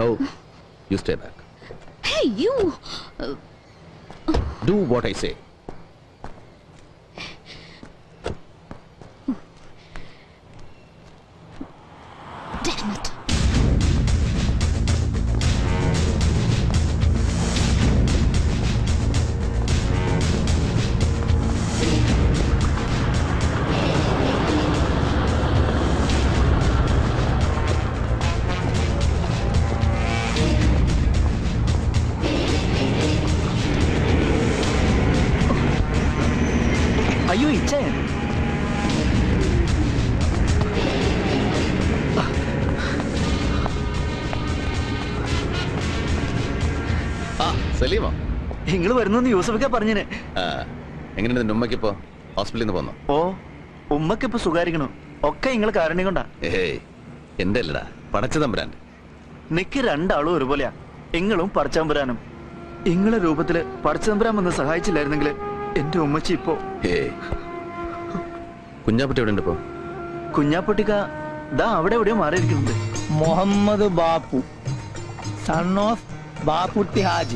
No you stay back Hey, you! Uh, do what I say damn it. അയ്യോ ഇച്ചേ ആ സലീമോ നിങ്ങൾ വരുന്നെന്ന് യൂസഫൊക്കെ പറഞ്ഞിന് ആ, എങ്ങനെയുണ്ട് നിന്റെ ഉമ്മയ്ക്കിപ്പോ ഹോസ്പിറ്റലിൽ നിന്ന് പോന്നോ ഓ ഉമ്മക്ക് ഇപ്പൊ സുഖാരിക്കണു ഒക്കെ നിങ്ങൾ കാരണം കൊണ്ടാ ഏയ് എന്റെ അല്ലടാ പടച്ച തമ്പുരാൻ നിക്ക് രണ്ടാളും ഒരുപോലെയാ നിങ്ങളും പടച്ചമ്പുരാനും ഇങ്ങളെ രൂപത്തില് പടച്ചമ്പുരാൻ വന്ന് സഹായിച്ചില്ലായിരുന്നെങ്കിൽ എന്റെ ഉമ്മച്ചി ഇപ്പോ ഏയ് കുഞ്ഞാപ്പട്ടി എവിടെ ഉണ്ട് ഇപ്പോ കുഞ്ഞാപ്പൊട്ടിക്ക ദാ അവിടെ എവിടെയോ മാറിയിരിക്കുന്നുണ്ട് മുഹമ്മദ് ബാപ്പു സൺ ഓഫ് ബാപ്പുട്ടി ഹാജി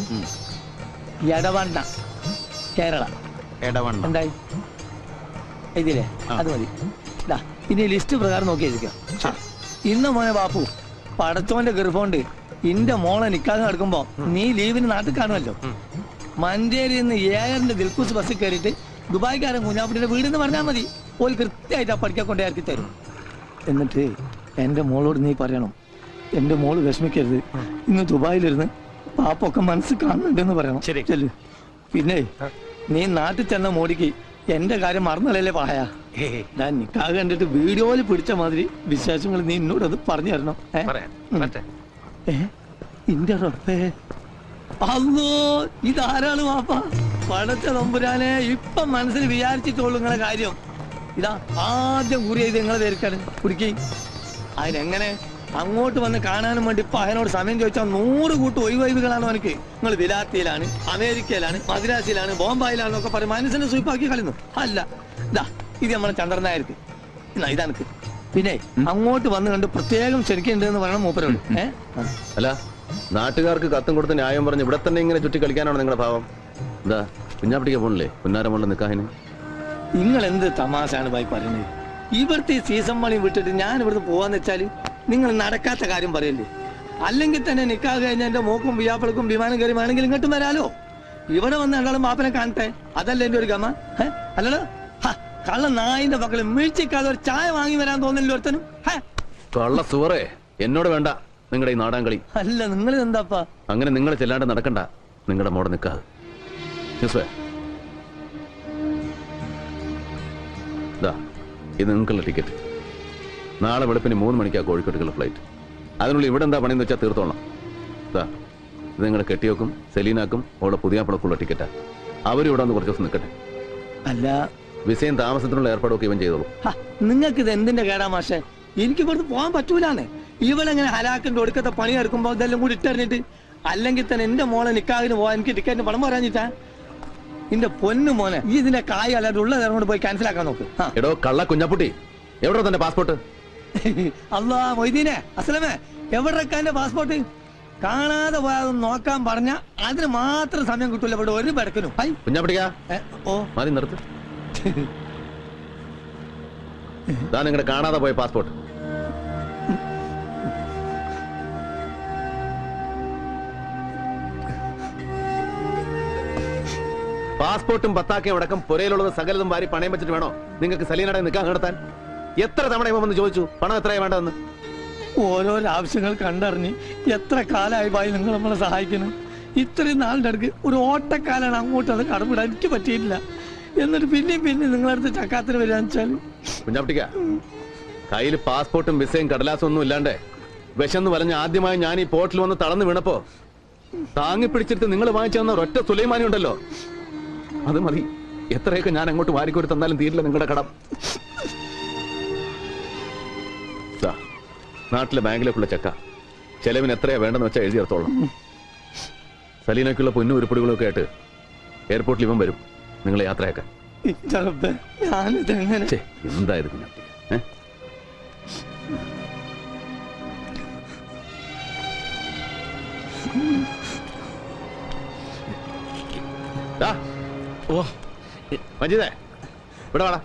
എടവണ്ണ കേരള എടവണ്ണ എന്തായി ഇതില്ലേ അത് മതി ദാ, ഇനി ലിസ്റ്റ് പ്രകാരം നോക്കി വെച്ചിരിക്കാം ഇന്ന് മോനെ ബാപ്പു പടച്ചോന്റെ ഗർഭമുണ്ട് ഇന്റെ മോളെ നിക്കാതെ നടക്കുമ്പോ നീ ലീവിന് നാട്ടിൽ കാണുമല്ലോ മഞ്ചേരിയിൽ നിന്ന് ഏഴറിന്റെ ദിൽക്കൂസ് ബസ്സിൽ കയറിയിട്ട് ദുബായ്ക്കാരൻ കുഞ്ഞാപ്പുട്ടിയുടെ വീടെന്ന് പറഞ്ഞാൽ മതി ഓൽ കൃത്യമായിട്ട് ആ പഠിക്കാൻ കൊണ്ടേ ഇറക്കി തരും എന്നിട്ട് എന്റെ മോളോട് നീ പറയണം എന്റെ മോള് വിഷമിക്കരുത് ഇന്ന് ദുബായിലിരുന്ന് പാപ്പൊക്കെ മനസ്സിൽ കാണുന്നുണ്ടെന്ന് പറയണം ശരി. ചെല്ലു പിന്നെ നീ നാട്ടിൽ ചെന്ന മോടിക്ക് എന്റെ കാര്യം മറന്നല്ലേ പായ ഞാൻ നിക്കാഹ് കണ്ടിട്ട് വീഡിയോയിൽ പിടിച്ച മാതിരി വിശേഷങ്ങൾ നീ എന്നോട് അത് പറഞ്ഞു തരണം ഏ? ഉം. ഏ? ഇന്റെ റബ്ബേ അല്ലോ ഇതാരാണ് വാപ്പ പടച്ച തമ്പുരാനെ ഇപ്പൊ മനസ്സിൽ വിചാരിച്ചിട്ടുള്ളൂ നിങ്ങളെ കാര്യം ഇതാ ആദ്യം കുറി ചെയ്ത് നിങ്ങളെ പേർക്കാണ് കുടിക്കി അതിനെങ്ങനെ അങ്ങോട്ട് വന്ന് കാണാനും വേണ്ടി ഇപ്പൊ അതിനോട് സമയം ചോദിച്ചാൽ നൂറ് കൂട്ട് ഒഴിവൈവുകളാണ് അവനക്ക് നിങ്ങൾ വിലാത്തിയിലാണ് അമേരിക്കയിലാണ് മദ്രാസിലാണ് ബോംബായിലാണെന്നൊക്കെ പറയും മനസ്സിനെ സൂപ്പാക്കി കളയുന്നു അല്ല ഇതാ ഇത് നമ്മളെ ചന്ദ്രനായർക്ക് എന്നാ ഇതാനക്ക് പിന്നെ അങ്ങോട്ട് വന്ന് കണ്ട് പ്രത്യേകം ക്ഷണിക്കുന്നുണ്ട് എന്ന് പറയണം മൂപ്പരോട് ഏഹ് അല്ല നാട്ടുകാർക്ക് കത്തും കൊടുത്ത് ന്യായം പറഞ്ഞ് ഇവിടെ തന്നെ ഇങ്ങനെ ചുറ്റി കളിക്കാനാണ് നിങ്ങളുടെ ഭാവം എന്താ കുഞ്ഞാപ്പട്ടിക്ക് പോണില്ലേ പുന്നാരമുള്ള നിക്കാഹിന് നിങ്ങൾ എന്ത് തമാശാണ് ബായി പറയുന്നത് ഇവിടുത്തെ ഈ സീസൺ മണി വിട്ടിട്ട് ഞാൻ ഇവിടുന്ന് പോവാന്ന് വെച്ചാല് നിങ്ങൾ നടക്കാത്ത കാര്യം പറയല്ലേ അല്ലെങ്കിൽ തന്നെ നിക്കാഹ് കഴിഞ്ഞ എന്റെ മോക്കും വിയാപ്പിളക്കും വിമാനം കയറി വേണമെങ്കിൽ ഇങ്ങോട്ടും വരാലോ ഇവിടെ വന്ന് രണ്ടാളും മാപ്പനെ കാണട്ടെ അതല്ലേ എന്റെ ഒരു ഗമ ഏ? അല്ലല്ലോ ഹ, കള്ള നായിന്റെ മക്കള് വീഴ്ചക്കാതെ ഒരു ചായ വാങ്ങി വരാൻ തോന്നില്ല ഒരുത്തനും ഹ, കള്ള സുവറേ എന്നോട് വേണ്ട നിങ്ങളുടെ ഈ നാടാൻ കളി അല്ല നിങ്ങൾ എന്താപ്പാ അങ്ങനെ നിങ്ങൾ ചെല്ലാണ്ട് നടക്കണ്ട നിങ്ങളുടെ മോടെ നിക്കാഹ് യൂസുഫേ ദാ ഇത് നിങ്ങൾക്കുള്ള ടിക്കറ്റ് നാളെ വെളുപ്പിന് മൂന്ന് മണിക്കാ കോഴിക്കോട്ടേക്കുള്ള ഫ്ലൈറ്റ് അതിനുള്ളിൽ ഇവിടെ എന്താ പണിയെന്ന് വെച്ചാൽ തീർത്തോളാം ദാ ഇത് നിങ്ങളുടെ കെട്ടിയോക്കും സെലീനാക്കും അവളുടെ പുതിയ പടക്കുള്ള ടിക്കറ്റാ അവരും ഇവിടെ വന്ന് കുറച്ച് ദിവസം നിൽക്കട്ടെ അല്ല വിസയും താമസത്തിനുള്ള ഏർപ്പാടൊക്കെ ഇവൻ ചെയ്തോളൂ നിങ്ങൾക്ക് ഇത് എന്തിന്റെ കേടാ മാഷെ എനിക്ക് ഇവിടുന്ന് പോകാൻ പറ്റൂലാന്ന് ഇവളെങ്ങനെ ഹലാക്കിന്റെ ഒടുക്കത്തെ പണി എടുക്കുമ്പോ ഇതെല്ലാം കൂടി ഇട്ടറിഞ്ഞിട്ട് അല്ലെങ്കിൽ തന്നെ എന്റെ മോളെ നിക്കാഹിന് പോവാൻ എനിക്ക് ടിക്കറ്റിന് പണം പറയാഞ്ഞിട്ടാ എന്റെ പൊന്നു മോനെ ഈ ഇതിന്റെ കായ് അല്ലാതെ ഉള്ള നേരം കൊണ്ട് പോയി ക്യാൻസൽ ആക്കാൻ നോക്ക് ആ. എടോ കള്ള കുഞ്ഞാപ്പുട്ടി എവിടെ തന്റെ പാസ്പോർട്ട് അല്ലാ മൊയ്തീനെ അസലമേ എവിടെ എന്റെ പാസ്പോർട്ട് കാണാതെ പോയാതൊന്ന് നോക്കാൻ പറഞ്ഞ അതിന് മാത്രം സമയം കിട്ടൂല ഇവിടെ ഒരു പെടക്കിനും ഹൈ കുഞ്ഞാപ്പട്ടിക്കാ ഏ, ഓ മതി നിർത്ത് ഇതാ നിങ്ങളുടെ കാണാതെ പോയ പാസ്പോർട്ട് പാസ്പോർട്ടും പത്താക്കയും അടക്കം പുരയിലുള്ളത് സകലതും വാരി പണയം വെച്ചിട്ട് വേണോ നിങ്ങൾക്ക് സലീനടെ നിൽക്കാൻ നടത്താൻ എത്ര തവണ ഇവൻ വന്ന് ചോദിച്ചു പണം എത്രയാ വേണ്ടതെന്ന് ഓരോരോ ആവശ്യങ്ങൾ കണ്ടറിഞ്ഞ് എത്ര കാലമായി ബായി നിങ്ങൾ നമ്മളെ സഹായിക്കുന്നു ഇത്രയും നാളിൻ്റെ അടുക്ക് ഒരു ഓട്ടക്കാലാണ് അങ്ങോട്ട് അത് കടമിടാൻ എനിക്ക് പറ്റിയില്ല എന്നിട്ട് പിന്നെയും പിന്നെയും നിങ്ങളടുത്ത് ചക്കാത്തിന് വരികയെന്ന് വെച്ചാൽ കുഞ്ഞാപ്പട്ടിക്ക കയ്യിൽ പാസ്പോർട്ടും വിസയും കടലാസും ഒന്നും ഇല്ലാണ്ട് വിശന്ന് വലഞ്ഞ് ആദ്യമായി ഞാൻ ഈ പോർട്ടിൽ വന്ന് തളർന്നു വീണപ്പോ താങ്ങി പിടിച്ചിട്ട് നിങ്ങൾ വാങ്ങിച്ചു തന്ന ഒരൊറ്റ സുലൈമാനി ഉണ്ടല്ലോ അത് മതി എത്രയൊക്കെ ഞാൻ അങ്ങോട്ട് വാരിക്കോരി തന്നാലും തീരില്ല നിങ്ങളുടെ കടം ദാ, നാട്ടിലെ ബാങ്കിലേക്കുള്ള ചെക്ക ചെലവിന് എത്രയാ വേണ്ടെന്ന് വെച്ചാൽ എഴുതി എടുത്തോളാം സലീനയ്ക്കുള്ള പൊന്നും ഉരുപ്പടികളും ഒക്കെ ആയിട്ട് എയർപോർട്ടിൽ ഇവൻ വരും നിങ്ങളെ യാത്രയാക്കാൻ ചെറുപ്പേ ഞാനിതെങ്ങനെ ഛേ, എന്തായത് കുഞ്ഞാപ്പി ഏ ദാ, ഓ മജീദേ ഇവിടെ വാടാ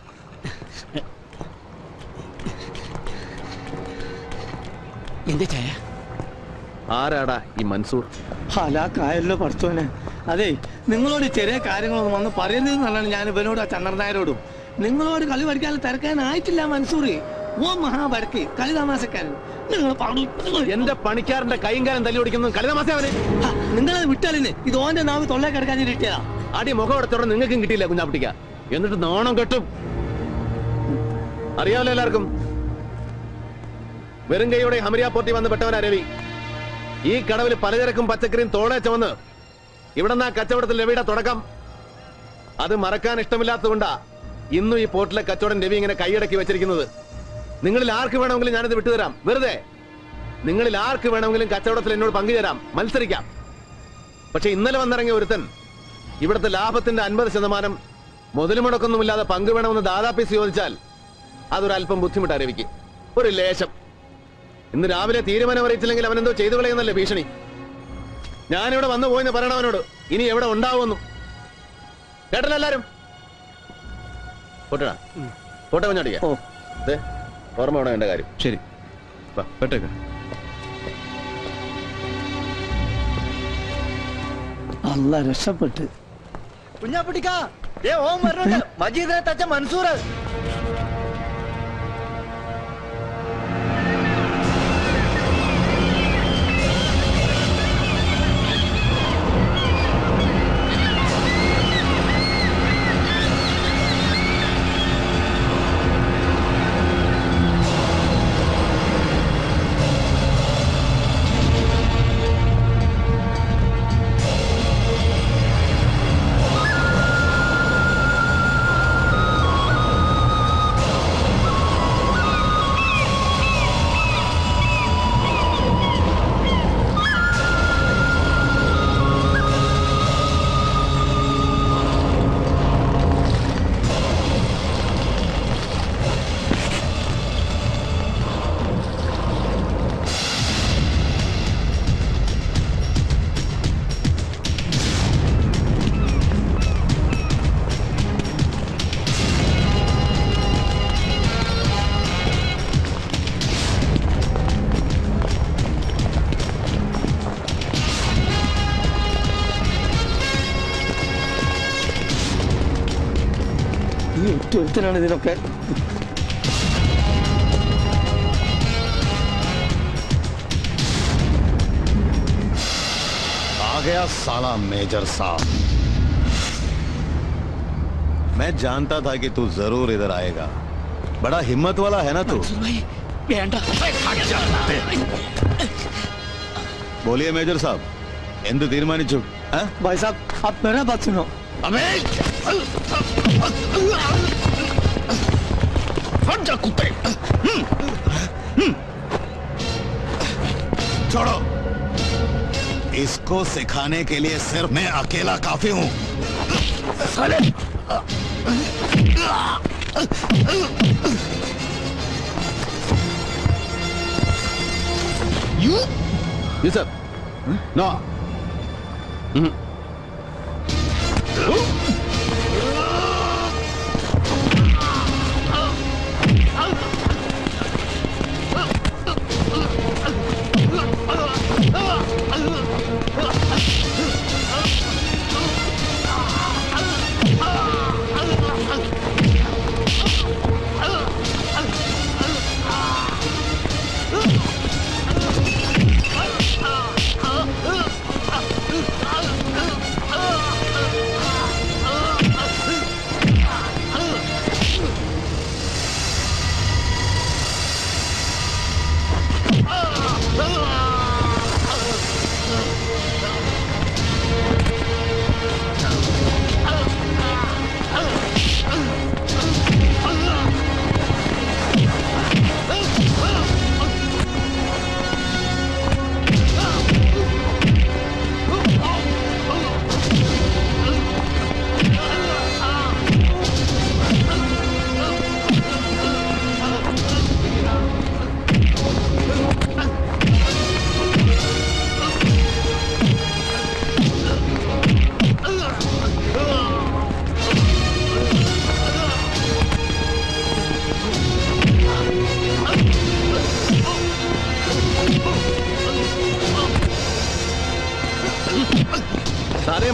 എന്താ ചായ ആരാടാ ഈ മൻസൂർ ഹലാക്കായല്ലോ പഠിച്ചോനെ അതെ നിങ്ങളോട് ചെറിയ കാര്യങ്ങളൊന്നും വന്ന് പറയരുത് എന്നാണ് ഞാൻ ഇവനോട് ആ ചന്ദ്രനായരോടും നിങ്ങളോട് കളി പഠിക്കാൻ തിരക്കാനായിട്ടില്ല മൻസൂറി ഓ മഹാപരക്ക് കളി തമാശക്കാരൻ നിങ്ങൾ പറഞ്ഞു എന്റെ പണിക്കാരന്റെ കൈയും കാലം തല്ലി ഓടിക്കുന്നു കളിതമാസേ അവന് നിങ്ങളത് വിട്ടാലിന് ഇത് ഓന്റെ നാവ് തൊള്ള കിടക്കാൻ കിട്ടിയതാ അടി മുഖം എടുത്തോടെ നിങ്ങൾക്കും കിട്ടിയില്ല കുഞ്ഞാപ്പിട്ടിക്ക എന്നിട്ട് നാണം കെട്ടും അറിയാമല്ലോ എല്ലാവർക്കും വെറും കൈയോടെ ഹമരിയ പോർട്ടി വന്ന് പെട്ടവനാ രവി ഈ കടവിൽ പലചരക്കും പച്ചക്കറിയും തോളെ ചുവന്ന് ഇവിടെ നിന്ന് ആ കച്ചവടത്തിൽ രവിയുടെ തുടക്കം അത് മറക്കാൻ ഇഷ്ടമില്ലാത്തതുകൊണ്ടാ ഇന്നും ഈ പോർട്ടിലെ കച്ചവടം രവി ഇങ്ങനെ കൈയടക്കി വെച്ചിരിക്കുന്നത് നിങ്ങളിൽ ആർക്ക് വേണമെങ്കിലും ഞാനിത് വിട്ടുതരാം വെറുതെ നിങ്ങളിൽ ആർക്ക് വേണമെങ്കിലും കച്ചവടത്തിൽ എന്നോട് പങ്കുചേരാം മത്സരിക്കാം പക്ഷെ ഇന്നലെ വന്നിറങ്ങിയ ഒരുത്തൻ ഇവിടുത്തെ ലാഭത്തിന്റെ അൻപത് ശതമാനം മുതൽ മുടക്കൊന്നുമില്ലാതെ പങ്ക് വേണമെന്ന് ദാദാപ്പീസ് ചോദിച്ചാൽ അതൊരല്പം ബുദ്ധിമുട്ടാ രവിക്ക് ഒരു ലേശം ഇന്ന് രാവിലെ തീരുമാനം അറിയിച്ചില്ലെങ്കിൽ അവനെന്തോ ചെയ്തു കളയുന്നല്ലേ ഭീഷണി ഞാനിവിടെ വന്നു പോയെന്ന് പറയണം അവനോട് ഇനി എവിടെ ഉണ്ടാവുമെന്നും കേട്ടല്ലോ എല്ലാരും പോട്ടടാ പോട്ടെ കുഞ്ഞാടിക്ക ഓ ദേ, ഓർമ്മ വേണം എന്റെ കാര്യം ശരി വാ. പെട്ടേക്ക അല്ല രക്ഷപ്പെട്ട് കുഞ്ഞാപ്പിട്ടിക്കാ ഏ ഓം വരുന്നുണ്ട് മജീദിനെ തച്ച മൻസൂർ ഈ ഒറ്റ ഒരുത്തനാണ് ഇതിനൊക്കെ आ गया साला मेजर साहब मैं जानता था कि तू जरूर इधर आएगा बड़ा हिम्मत वाला है ना तू വേണ്ട बोलिए मेजर साहब എന്ത് തീരുമാനിച്ചു ആ? ഭായ് സാബ് आप मेरा बात सुनो अबे हट जा कुत्ते हम्म, हम्म। छोड़ो इसको सिखाने के लिए सिर्फ मैं अकेला काफी हूं साले यू യൂസഫ് No.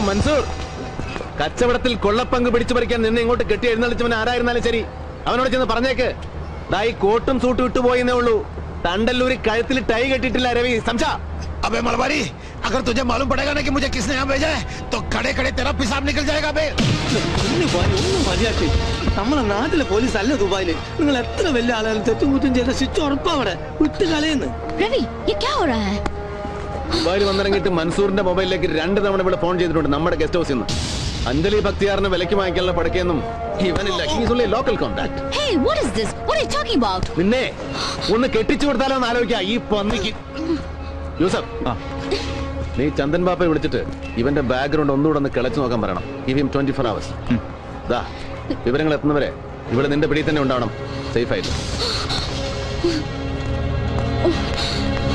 മൻസൂർ കച്ചവടത്തിൽ കൊള്ളപ്പങ്ക് പിടിച്ചു പറിക്കാൻ നിന്നെ ഇങ്ങോട്ട് കെട്ടി എഴുന്നള്ളിച്ചവൻ ആരായിരുന്നാലും ശരി അവനോട് ചെന്ന് പറഞ്ഞേക്ക് ദാ ഈ കോട്ടും സൂട്ടും ഇട്ടു പോയെന്നേ ഉള്ളൂ തണ്ടല്ലൂരി കഴുത്തിൽ ടൈ കെട്ടിയിട്ടില്ല രവി സംശ अबे मलबारी अगर तुझे मालूम पड़ेगा ना कि मुझे किसने यहाँ भेजा है तो खड़े खड़े तेरा पिसाब निकल जाएगा बे ഒന്ന് പോയി, ഒന്ന് മതിയാക്കി നമ്മളെ നാട്ടിലെ പോലീസ് അല്ല ദുബായില് നിങ്ങൾ എത്ര വലിയ ആളായാലും തെറ്റും കുറ്റും ചെയ്ത ശിക്ഷ ഉറപ്പാ അവിടെ വിട്ട് കളയുന്നു रवि ये क्या हो रहा है ദുബായിൽ വന്നിറങ്ങിയിട്ട് മൻസൂറിന്റെ മൊബൈലിലേക്ക് രണ്ട് തവണ ഇവിടെ ഫോൺ ചെയ്തിട്ടുണ്ട് നമ്മുടെ ഗസ്റ്റ് ഹൗസിൽ നിന്ന് അഞ്ജലി ഭക്തിയാറിന് വിലക്ക് വാങ്ങിക്കാനുള്ള പടക്കൊന്നും ഇവനില്ല he's only local contact Hey, what is this? What are you talking about? നിന്നെ ഒന്ന് കെട്ടിച്ചു കൊടുത്താലോ എന്ന് ആലോചിക്കാം ഈ പന്നിക്ക് യൂസഫ് നീ ചന്ദൻ ബാപ്പയെ വിളിച്ചിട്ട് ഇവന്റെ ബാക്ക്ഗ്രൗണ്ട് ഒന്നുകൂടെ ഒന്ന് കിളച്ചു നോക്കാൻ പറയണം give him twenty four hours ദാ വിവരങ്ങൾ എത്തുന്നവരെ ഇവിടെ നിന്റെ പിടി തന്നെ ഉണ്ടാവണം സേഫ് ആയിട്ട്